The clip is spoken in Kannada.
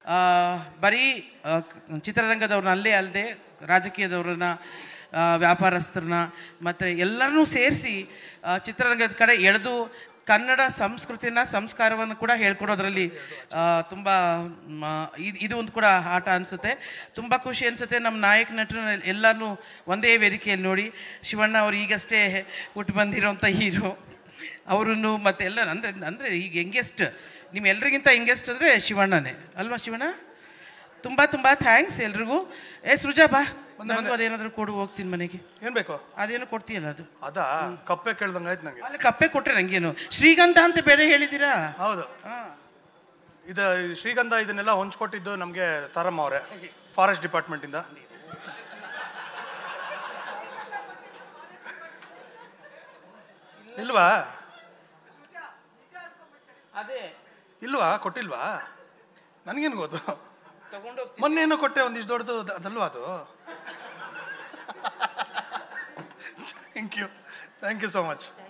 ಆ, ಬರೀ ಆ, ಕ- ಚಿತ್ರರಂಗದವ್ರನ್ನ ಅಲ್ಲೇ ಅಲ್ಲದೆ ರಾಜಕೀಯದವ್ರನ್ನ ಆ, ವ್ಯಾಪಾರಸ್ಥರನ್ನ ಮತ್ತು ಎಲ್ಲರನ್ನೂ ಸೇರಿಸಿ ಚಿತ್ರರಂಗದ ಕಡೆ ಎಳೆದು ಕನ್ನಡ ಸಂಸ್ಕೃತಿನ ಸಂಸ್ಕಾರವನ್ನು ಕೂಡ ಹೇಳ್ಕೊಡೋದ್ರಲ್ಲಿ ತುಂಬ ಇದು ಒಂದು ಕೂಡ ಆಟ ಅನಿಸುತ್ತೆ ತುಂಬ ಖುಷಿ ಅನಿಸುತ್ತೆ ನಮ್ಮ ನಾಯಕ ನಟರು ಎಲ್ಲನೂ ಒಂದೇ ವೇದಿಕೆಯಲ್ಲಿ ನೋಡಿ ಶಿವಣ್ಣ ಅವರು ಈಗಷ್ಟೇ ಹುಟ್ಟು ಬಂದಿರೋಂಥ ಹೀರೋ ಅವರನ್ನು ಮತ್ತೆ ಎಲ್ಲ ಅಂದರೆ ಅಂದರೆ ಈಗ ಯಂಗೆಸ್ಟ್ ನಿಮ್ಮ ಎಲ್ರಿಗಿಂತ ಯಂಗೆಸ್ಟ್ ಅಂದರೆ ಶಿವಣ್ಣನೇ ಅಲ್ವಾ ಶಿವಣ್ಣ ತುಂಬ ತುಂಬ ಥ್ಯಾಂಕ್ಸ್ ಎಲ್ರಿಗೂ ಏ ಸೃಜಾ ಬಾ ನನಗೂ ಅದೇನಾದರೂ ಕೊಡು ಹೋಗ್ತೀನಿ ಮನೆಗೆ ಏನ್ ಬೇಕು ಅದೇನೋ ಕೊಡ್ತೀಯಲ್ಲ ಅದು ಅದ ಕಪ್ಪೆ ಕೇಳ್ದಂಗ ಆಯ್ತು ನಂಗೆ ಅಲ್ಲಿ ಕಪ್ಪೆ ಕೊಟ್ರೆ ನಂಗೇನು ಶ್ರೀಗಂಧ ಅಂತ ಬೇರೆ ಹೇಳಿದ್ದೀರಾ ಹೌದು ಇದ ಈ ಶ್ರೀಗಂಧ ಇದನ್ನೆಲ್ಲ ಹೊಂಚ್ಕೊಟ್ಟಿದ್ದು ನಮ್ಗೆ ತಾರಮ್ಮ ಅವರೇ ಫಾರೆಸ್ಟ್ ಡಿಪಾರ್ಟ್ಮೆಂಟ್ ಇಂದ ಇಲ್ವಾ ಅದೇ ಇಲ್ವಾ ಕೊಟ್ಟಿಲ್ವಾ ನನಗೇನು ಗೊತ್ತು ತಗೊಂಡು ಮೊನ್ನೆ ಏನೋ ಕೊಟ್ಟೆ ಒಂದಿಷ್ಟು ದೊಡ್ಡದು ಅದ- ಅದಲ್ವಾ ಅದು thank you thank you so much